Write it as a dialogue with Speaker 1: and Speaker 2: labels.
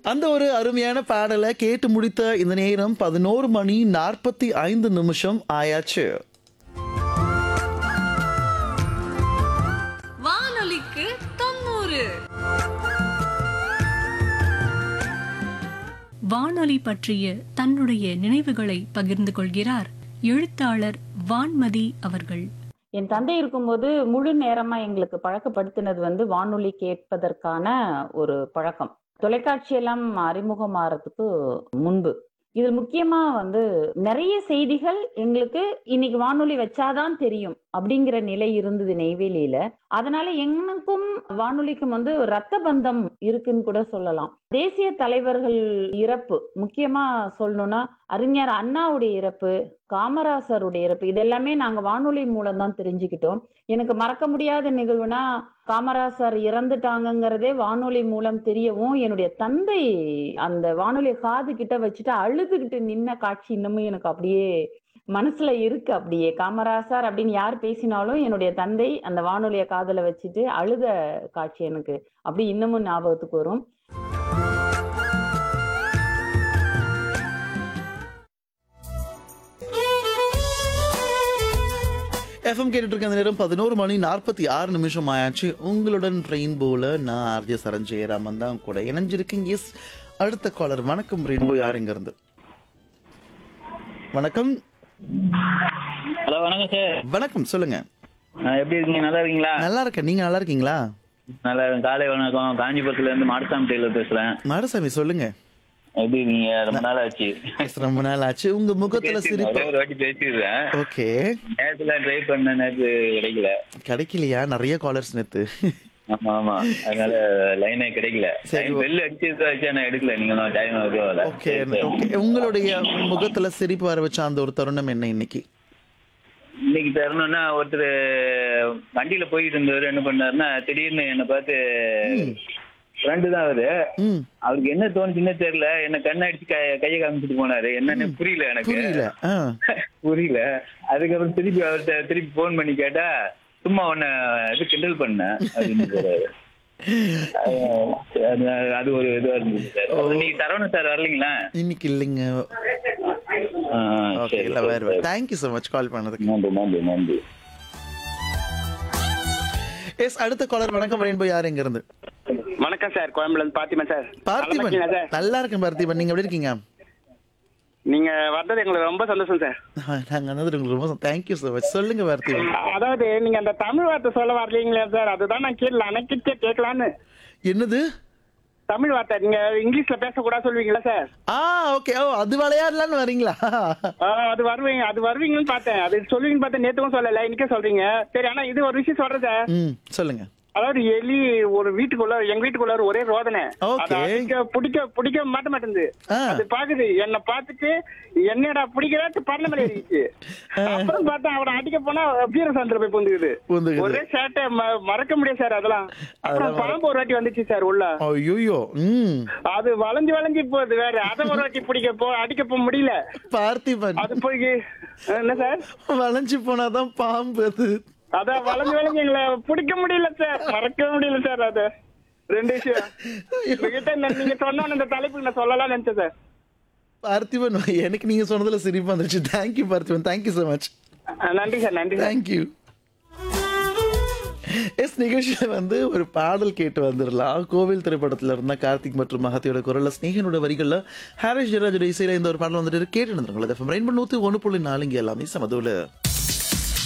Speaker 1: அந்த ஒரு அருமையான பாடலை கேட்டு முடித்த இந்த நேரம் பதினோரு மணி நாற்பத்தி ஐந்து நிமிஷம் ஆயாச்சு
Speaker 2: வானொலிக்கு தொண்ணூறு
Speaker 3: வானொலி பற்றிய தன்னுடைய நினைவுகளை பகிர்ந்து கொள்கிறார் எழுத்தாளர் வான்மதி அவர்கள்
Speaker 4: என் தந்தை இருக்கும்போது முழு நேரமா எங்களுக்கு பழக்கப்படுத்தினது வந்து வானொலி கேட்பதற்கான ஒரு பழக்கம் தொலைக்காட்சி எல்லாம் அறிமுகமாறதுக்கு முன்பு இதில் முக்கியமா வந்து நிறைய செய்திகள் எங்களுக்கு இன்னைக்கு வானொலி வச்சாதான் தெரியும் அப்படிங்கிற நிலை இருந்தது நெய்வேலியில அதனால எனக்கும் வானொலிக்கும் வந்து ரத்த பந்தம் இருக்குன்னு கூட சொல்லலாம் தேசிய தலைவர்கள் இறப்பு முக்கியமா சொல்லணும்னா அறிஞர் அண்ணாவுடைய இறப்பு காமராசருடைய இறப்பு இதெல்லாமே நாங்க வானொலி மூலம் தான் தெரிஞ்சுக்கிட்டோம் எனக்கு மறக்க முடியாத நிகழ்வுனா காமராசர் இறந்துட்டாங்கங்கிறதே வானொலி மூலம் தெரியவும் என்னுடைய தந்தை அந்த வானொலியை காது கிட்ட வச்சுட்டு அழுதுகிட்டு நின்ன காட்சி இன்னமும் எனக்கு அப்படியே மனசுல இருக்கு அப்படியே காமராசர் அப்படின்னு யார் பேசினாலும் என்னுடைய தந்தை அந்த வானொலியை காதுல வச்சுட்டு அழுத காட்சி எனக்கு அப்படி இன்னமும் ஞாபகத்துக்கு வரும்
Speaker 1: எஃப்எம் கேட்டுட்டு இருக்க அந்த நேரம் பதினோரு மணி நாற்பத்தி ஆறு நிமிஷம் ஆயாச்சு உங்களுடன் ரெயின்போல நான் ஆர்ஜே சரண் ஜெயராமன் தான் கூட இணைஞ்சிருக்கேன் எஸ் அடுத்த காலர் வணக்கம் ரெயின்போ யார் இங்க இருந்து வணக்கம்
Speaker 5: ஹலோ வணக்கம் சார்
Speaker 1: வணக்கம் சொல்லுங்க
Speaker 5: ஆ, எப்படி இருக்கீங்க நல்லா இருக்கீங்களா
Speaker 1: நல்லா இருக்கேன் நீங்க நல்லா இருக்கீங்களா
Speaker 5: நல்லா இருக்கேன் காலை வணக்கம் காஞ்சிபுரத்துல இருந்து மாடசாமி டெய்லர் பேசுறேன்
Speaker 1: மாடசாமி சொல்லுங்க
Speaker 5: எப்படி இருக்கீங்க ரொம்ப நாள் ஆச்சு
Speaker 1: எஸ், ரொம்ப நாள் ஆச்சு உங்க முகத்துல
Speaker 5: பேசியிருந்தேன்,
Speaker 1: சிரிப்பு
Speaker 5: ஒரே ஒரு வாட்டி பேசிடுறேன்
Speaker 1: ஓகே
Speaker 5: நேரத்துல ட்ரை பண்ண நேரத்து கிடைக்கல
Speaker 1: கிடைக்கலையா நிறைய காலர்ஸ் நேத்து
Speaker 5: ஆமா ஆமா அதனால லைனே கிடைக்கல
Speaker 1: சரி,
Speaker 5: லைன் பெல் அடிச்சிருக்கா வச்சு நான் எடுக்கல நீங்க டைம் வருவாங்க
Speaker 1: ஓகே ஓகே உங்களுடைய முகத்துல சிரிப்பு வர வச்ச அந்த ஒரு தருணம் என்ன இன்னைக்கு
Speaker 5: இன்னைக்கு தரணும்னா ஒருத்தர் வண்டியில போயிட்டு இருந்தவர் என்ன பண்ணாருன்னா திடீர்னு என்னை பார்த்து ஃப்ரெண்டு தான் அவரு
Speaker 1: ம்
Speaker 5: அவருக்கு என்ன தோணுச்சுன்னே தெரியல என்ன கண்ணடிச்சு க- கையை காமிச்சிட்டு போனாரு என்னன்னு புரியல எனக்கு
Speaker 1: புரியல ஆ
Speaker 5: புரியல அதுக்கப்புறம் திருப்பி அவர்கிட்ட திருப்பி போன் பண்ணி கேட்டா சும்மா உன்னை இது கிண்டல் பண்ணேன் அப்படின்னு சொல்றாரு. அது அது ஒரு இதுவா இருந்துச்சு சார் அப்புறம் நீங்க சரவணன் சார் வரலீங்களா
Speaker 1: இன்னைக்கு இல்லைங்க
Speaker 5: ஆ,
Speaker 1: ஓகே
Speaker 5: சரி,
Speaker 1: இல்ல
Speaker 5: சரி,
Speaker 1: வேற
Speaker 5: சரி.
Speaker 1: தேங்க்யூ ஸோ மச் கால் பண்ணதுக்கு
Speaker 5: நன்றி நன்றி நன்றி
Speaker 1: எஸ் அடுத்த காலர் வணக்கம் ரெயின்போ யார் எங்க இருந்து
Speaker 6: வணக்கம் சார் கோயம்புல இருந்து பாத்திமா சார் நல்லா
Speaker 1: பார்த்திபன்
Speaker 6: இருக்கீங்களா சார்
Speaker 1: நல்லா இருக்கேன் பார்த்திபன் நீங்க எப்படி இருக்கீங்க
Speaker 6: நீங்க வந்தது எங்களுக்கு ரொம்ப சந்தோஷம் சார்
Speaker 1: ஆ, நாங்க வந்தது உங்களுக்கு ரொம்ப தேங்க்யூ ஸோ மச் சொல்லுங்க பார்த்திபன்
Speaker 6: அதாவது நீங்க அந்த தமிழ் வார்த்தை சொல்ல வரலீங்களா சார் அதுதான் நான் கேட்கல அணைக்கிட்டே கேட்கலான்னு
Speaker 1: என்னது
Speaker 6: தமிழ் வார்த்தை நீங்க இங்கிலீஷ்ல பேசக்கூடாது சொல்லுவீங்களா சார்
Speaker 1: ஆ ஓகே ஓ அது விளையாடலான்னு வரீங்களா
Speaker 6: ஆ, அது வருவீங்க அது வருவீங்கன்னு பார்த்தேன் அது சொல்லுவீங்கன்னு பார்த்தேன் நேத்துக்கும் சொல்லல இன்னைக்கே சொல்றீங்க சரி ஆனா இது ஒரு விஷயம் சொல்றேன் சார்
Speaker 1: ம் சொல்லுங்க
Speaker 6: அதாவது எலி ஒரு வீட்டுக்குள்ள எங்க வீட்டுக்குள்ள ஒரு ஒரே ரோதனை
Speaker 1: Okay.
Speaker 6: அது அடிக்க பிடிக்க பிடிக்க மாட்ட மாட்டேங்குது
Speaker 1: ஆ.
Speaker 6: அது பாக்குது என்ன பார்த்துட்டு என்னடா பிடிக்கிறாட்டு பறந்த மேல ஏறிச்சு அப்புறம் பார்த்தா அவனை அடிக்க போனா வீர சந்திர போய் புந்துக்குது
Speaker 1: புந்துக்குது.
Speaker 6: ஒரே சேட்டை ம- மறக்க முடியாது சார் அதெல்லாம் அப்புறம்
Speaker 1: அதெல்லாம் மறக்க-
Speaker 6: பாம்பு ஒரு வாட்டி வந்துச்சு சார் உள்ள
Speaker 1: ஐயோ ம்
Speaker 6: அது வளைஞ்சு வளைஞ்சு போகுது வேற அதை ஒரு வாட்டி பிடிக்க போ அடிக்க போக முடியல
Speaker 1: பார்த்திபன்
Speaker 6: அது போய் என்ன சார்
Speaker 1: வளைஞ்சு போனாதான் பாம்பு அது
Speaker 6: அதான் வளைஞ்சு வளைஞ்சு எங்களை பிடிக்க முடியல சார் மறக்க முடியல சார் அது ரெண்டு விஷயம் உங்ககிட்ட இந்த- நீங்க சொன்ன இந்த தலைப்புக்கு நான் சொல்லலாம் நினைச்சேன் சார்
Speaker 1: பார்த்திபன் எனக்கு நீங்க சொன்னதுல சிரிப்பு வந்துருச்சு thank you Parthiban thank you so much
Speaker 6: ah நன்றி சார் நன்றி சார்
Speaker 1: தேங்க்யூ எஸ் நிகழ்ச்சியில வந்து ஒரு பாடல் கேட்டு வந்துடலாம் கோவில் திரைப்படத்துல இருந்த கார்த்திக் மற்றும் மகத்தியோட குரல்ல ஸ்னேகனோட வரிகள்ல ஹாரிஸ் ஜெயராஜோட இசையில இந்த ஒரு பாடல் வந்துட்டு கேட்டு இருந்துருங்களா ரெயின் பண்ணி நூத்தி ஒன்று புள்ளி நாலுங்க எல்லாமே சமதுல